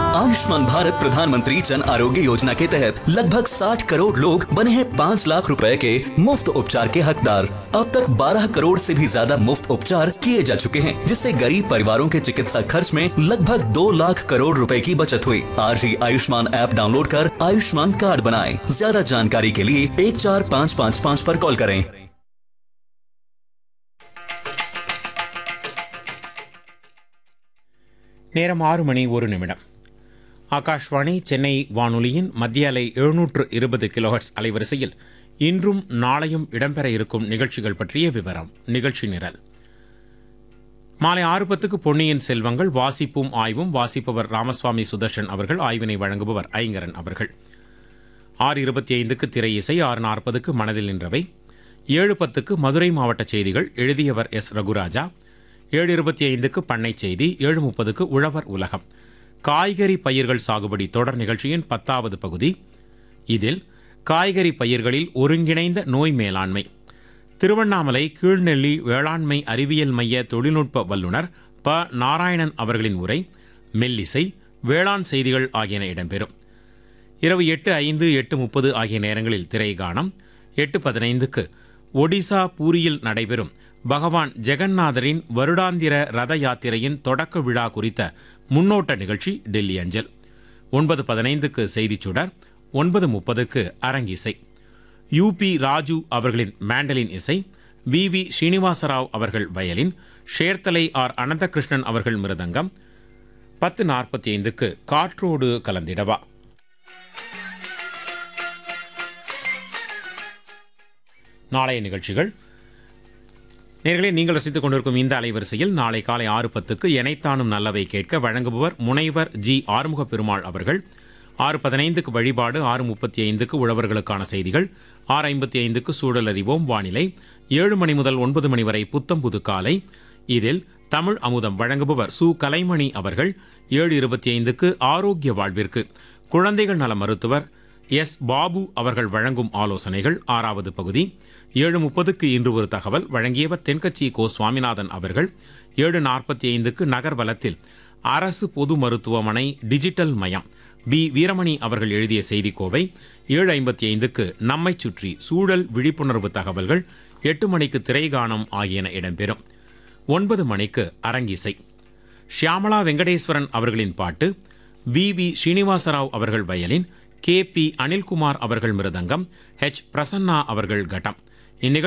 आयुष्मान भारत प्रधानमंत्री जन आरोग्य योजना के तहत लगभग 60 करोड़ लोग बने हैं 5 लाख रुपए के मुफ्त उपचार के हकदार अब तक 12 करोड़ से भी ज्यादा मुफ्त उपचार किए जा चुके हैं जिससे गरीब परिवारों के चिकित्सा खर्च में लगभग 2 लाख करोड़ रुपए की बचत हुई आज ही आयुष्मान ऐप डाउनलोड कर आयुष्मान कार्ड बनाएं ज्यादा जानकारी के लिए एक चार पाँच पाँच पाँच पर कॉल करें நேரம் ஆறு மணி ஒரு நிமிடம் ஆகாஷ்வாணி சென்னை வானொலியின் மத்திய அலை எழுநூற்று இருபது கிலோஹெட்ஸ் அலைவரிசையில் இன்றும் நாளையும் இடம்பெற இருக்கும் நிகழ்ச்சிகள் பற்றிய விவரம் நிகழ்ச்சி நிரல் மாலை ஆறு பத்துக்கு பொன்னியின் செல்வங்கள் வாசிப்பும் ஆய்வும் வாசிப்பவர் ராமசுவாமி சுதர்ஷன் அவர்கள் ஆய்வினை வழங்குபவர் ஐங்கரன் அவர்கள் ஆறு இருபத்தி ஐந்துக்கு திரை இசை ஆறு நாற்பதுக்கு மனதில் நின்றவை ஏழு பத்துக்கு மதுரை மாவட்ட செய்திகள் எழுதியவர் எஸ் ரகுராஜா ஏழு இருபத்தி ஐந்துக்கு பண்ணை செய்தி ஏழு முப்பதுக்கு உழவர் உலகம் காய்கறி பயிர்கள் சாகுபடி தொடர் நிகழ்ச்சியின் பத்தாவது பகுதி இதில் காய்கறி பயிர்களில் ஒருங்கிணைந்த நோய் மேலாண்மை திருவண்ணாமலை கீழ்நெல்லி வேளாண்மை அறிவியல் மைய தொழில்நுட்ப வல்லுநர் ப நாராயணன் அவர்களின் உரை மெல்லிசை வேளாண் செய்திகள் ஆகியன இடம்பெறும் இரவு எட்டு ஐந்து எட்டு முப்பது ஆகிய நேரங்களில் திரை காணம் எட்டு பதினைந்துக்கு ஒடிசா பூரியில் நடைபெறும் பகவான் ஜெகந்நாதரின் வருடாந்திர ரத யாத்திரையின் தொடக்க விழா குறித்த முன்னோட்ட நிகழ்ச்சி டெல்லி அஞ்சல் ஒன்பது பதினைந்துக்கு செய்திச் சுடர் ஒன்பது முப்பதுக்கு அரங்கிசை யூபி ராஜு அவர்களின் மேண்டலின் இசை வி வி ஸ்ரீனிவாசராவ் அவர்கள் வயலின் ஷேர்தலை ஆர் அனந்தகிருஷ்ணன் அவர்கள் மிருதங்கம் பத்து நாற்பத்தி ஐந்துக்கு காற்றோடு கலந்திடவா நாளைய நிகழ்ச்சிகள் நேர்களே நீங்கள் ரசித்துக் கொண்டிருக்கும் இந்த அலைவரிசையில் நாளை காலை ஆறு பத்துக்கு எனைத்தானும் நல்லவை கேட்க வழங்குபவர் முனைவர் ஜி ஆறுமுக பெருமாள் அவர்கள் ஆறு பதினைந்துக்கு வழிபாடு ஆறு முப்பத்தி ஐந்துக்கு உழவர்களுக்கான செய்திகள் ஆறு ஐம்பத்தி ஐந்துக்கு சூழல் அறிவோம் வானிலை ஏழு மணி முதல் ஒன்பது மணி வரை புத்தம் புது காலை இதில் தமிழ் அமுதம் வழங்குபவர் சு கலைமணி அவர்கள் ஏழு இருபத்தி ஐந்துக்கு ஆரோக்கிய வாழ்விற்கு குழந்தைகள் நல மருத்துவர் எஸ் பாபு அவர்கள் வழங்கும் ஆலோசனைகள் ஆறாவது பகுதி ஏழு முப்பதுக்கு இன்று ஒரு தகவல் வழங்கியவர் தென்கட்சி கோ சுவாமிநாதன் அவர்கள் ஏழு நாற்பத்தி ஐந்துக்கு நகர்வலத்தில் அரசு பொது மருத்துவமனை டிஜிட்டல் மயம் பி வீரமணி அவர்கள் எழுதிய செய்திக்கோவை ஏழு ஐம்பத்தி ஐந்துக்கு நம்மைச் சுற்றி சூழல் விழிப்புணர்வு தகவல்கள் எட்டு மணிக்கு திரைகானம் ஆகியன இடம்பெறும் ஒன்பது மணிக்கு அரங்கிசை ஷியாமளா வெங்கடேஸ்வரன் அவர்களின் பாட்டு வி வி ஸ்ரீனிவாசராவ் அவர்கள் வயலின் கே பி அனில்குமார் அவர்கள் மிருதங்கம் ஹெச் பிரசன்னா அவர்கள் கட்டம் இந்நிகழ்ச்சி